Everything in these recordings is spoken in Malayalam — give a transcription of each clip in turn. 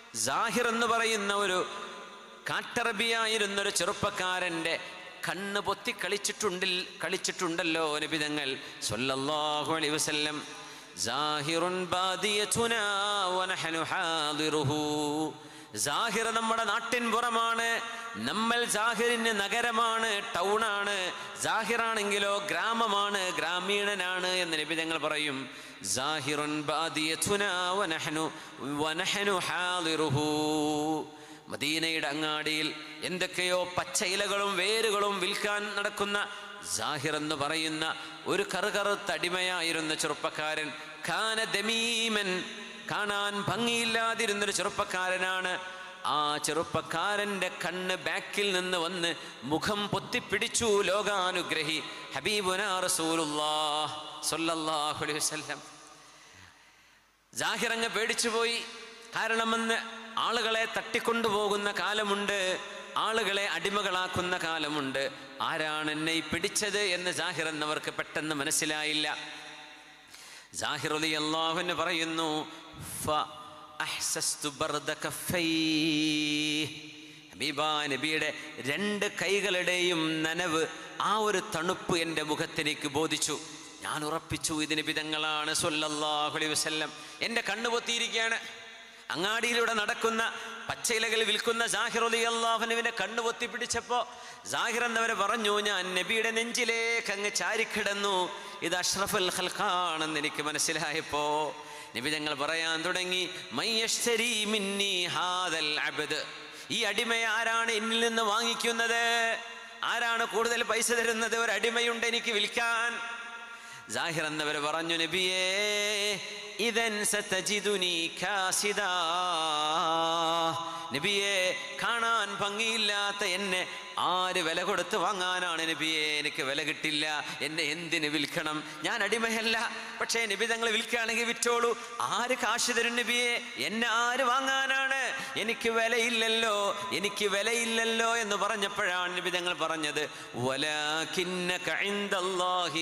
ജാഹിർ എന്ന് പറയുന്ന ഒരു കാട്ടറബിയായിരുന്ന ഒരു ചെറുപ്പക്കാരൻ്റെ കണ്ണ് പൊത്തി കളിച്ചിട്ടുണ്ടിൽ കളിച്ചിട്ടുണ്ടല്ലോ നിബിതങ്ങൾ സല്ലല്ലാഹു അലൈഹി വസല്ലം ജാഹിറുൻ ബാദിയതുനാ വനഹനു ഹാദിറുഹു ജാഹിർ നമ്മുടെ നാട്ടിൻ പുറമാണ് നമ്മൾ ജാഹിറിന് നഗരമാണ് ടൗണാണ് ജാഹിറാണെങ്കിലോ ഗ്രാമമാണ് ഗ്രാമീണനാണ് എന്ന് നിബിതങ്ങൾ പറയും ജാഹിറുൻ ബാദിയതുനാ വനഹനു വനഹനു ഹാദിറുഹു മദീനയുടെ അങ്ങാടിയിൽ എന്തൊക്കെയോ പച്ചയിലകളും വേരുകളും വിൽക്കാൻ നടക്കുന്ന ജാഹിർ എന്ന് പറയുന്ന ഒരു കറുകറുത്തടിമയായിരുന്ന ചെറുപ്പക്കാരൻ ഖാന ദമീമൻ കാണാൻ ഭംഗിയില്ലാതിരുന്നൊരു ചെറുപ്പക്കാരനാണ് ആ ചെറുപ്പക്കാരൻ്റെ കണ്ണ് ബാക്കിൽ നിന്ന് വന്ന് മുഖം പൊത്തിപ്പിടിച്ചു ലോകാനുഗ്രഹി ഹബീബുന റസൂലുള്ളാഹ് സ്വല്ലല്ലാഹു അലൈഹി വസല്ലം ജാഹിറങ്ങ് പേടിച്ചുപോയി കാരണം അന്ന് ആളുകളെ തട്ടിക്കൊണ്ടുപോകുന്ന കാലമുണ്ട് ആളുകളെ അടിമകളാക്കുന്ന കാലമുണ്ട് ആരാണ് എന്നെ ഈ പിടിച്ചത് എന്ന് ജാഹിർ എന്നവർക്ക് പെട്ടെന്ന് മനസ്സിലായില്ല ജാഹിർ അലി അള്ളാഹുവിന് പറയുന്നു "ഫ അഹ്സസ്തു ബർദ കഫൈഹ്." ഹബീബാ നബിയുടെ രണ്ട് കൈകളുടെയും നനവ് ആ ഒരു തണുപ്പ് എൻ്റെ മുഖത്തെനിക്ക് ബോധിച്ചു ഞാൻ ഉറപ്പിച്ചു ഇതിന് വിധങ്ങളാണ് സൊല്ലാഹു അലൈഹി വസല്ലം എൻ്റെ കണ്ണു പൊത്തിയിരിക്കുകയാണ് അങ്ങാടിയിലൂടെ നടക്കുന്ന പച്ചയിലകൾ വിൽക്കുന്ന ജാഹിർ അലി അള്ളാഹുനുവിൻ്റെ കണ്ണു പൊത്തി പിടിച്ചപ്പോൾ ജാഹിർ എന്നവരെ പറഞ്ഞു ഞാൻ നബിയുടെ നെഞ്ചിലേക്ക് അങ്ങ് ചാരിക്കിടന്നു ഇത് അഷ്റഫുൽ ഖൽഖാണെന്ന് എനിക്ക് മനസ്സിലായപ്പോ നബി ഞങ്ങൾ പറയാൻ തുടങ്ങി മയ്യശ്ശരി മിന്നി ഹാദൽ അബ്ദ് ഈ അടിമയെ ആരാണ് എന്നിൽ നിന്ന് വാങ്ങിക്കുന്നത് ആരാണ് കൂടുതൽ പൈസ തരുന്നത് ഒരു അടിമയുണ്ട് എനിക്ക് വിൽക്കാൻ ജാഹിർ എന്നവർ പറഞ്ഞു നബിയേ ഇതൻ സതജിദുനി കാസിദാ നബിയെ കാണാൻ ഭംഗിയില്ലാത്ത എന്നെ ആര് വില കൊടുത്ത് വാങ്ങാനാണ് നബിയെ എനിക്ക് വില കിട്ടില്ല എന്നെ എന്തിന് വിൽക്കണം ഞാൻ അടിമയല്ല പക്ഷേ നബി തങ്ങൾ വിൽക്കുകയാണെങ്കിൽ വിറ്റോളൂ ആര് കാശ് തരും നബിയെ എന്നെ ആര് വാങ്ങാനാണ് എനിക്ക് വിലയില്ലല്ലോ എനിക്ക് വിലയില്ലല്ലോ എന്ന് പറഞ്ഞപ്പോഴാണ് നബി തങ്ങൾ പറഞ്ഞത് വലാകിന്നക ഇൻദല്ലാഹി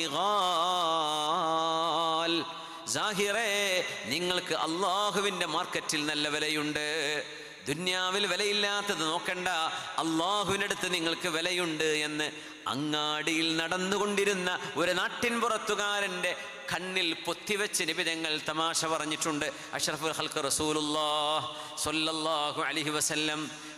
ഗാൽ സാഹിറേ നിങ്ങൾക്ക് അള്ളാഹുവിൻ്റെ മാർക്കറ്റിൽ നല്ല വിലയുണ്ട് ദുന്യാവിൽ വിലയില്ലാത്തത് നോക്കണ്ട അള്ളാഹുവിനടുത്ത് നിങ്ങൾക്ക് വിലയുണ്ട് എന്ന് അങ്ങാടിയിൽ നടന്നുകൊണ്ടിരുന്ന ഒരു നാട്ടിൻ പുറത്തുകാരൻ്റെ കണ്ണിൽ പൊത്തിവെച്ച് നിബിതങ്ങൾ തമാശ പറഞ്ഞിട്ടുണ്ട് അഷ്റഫുൽ ഹൽക്ക് റസൂലുല്ലാഹ് സ്വല്ലല്ലാഹു അലൈഹി വസല്ലം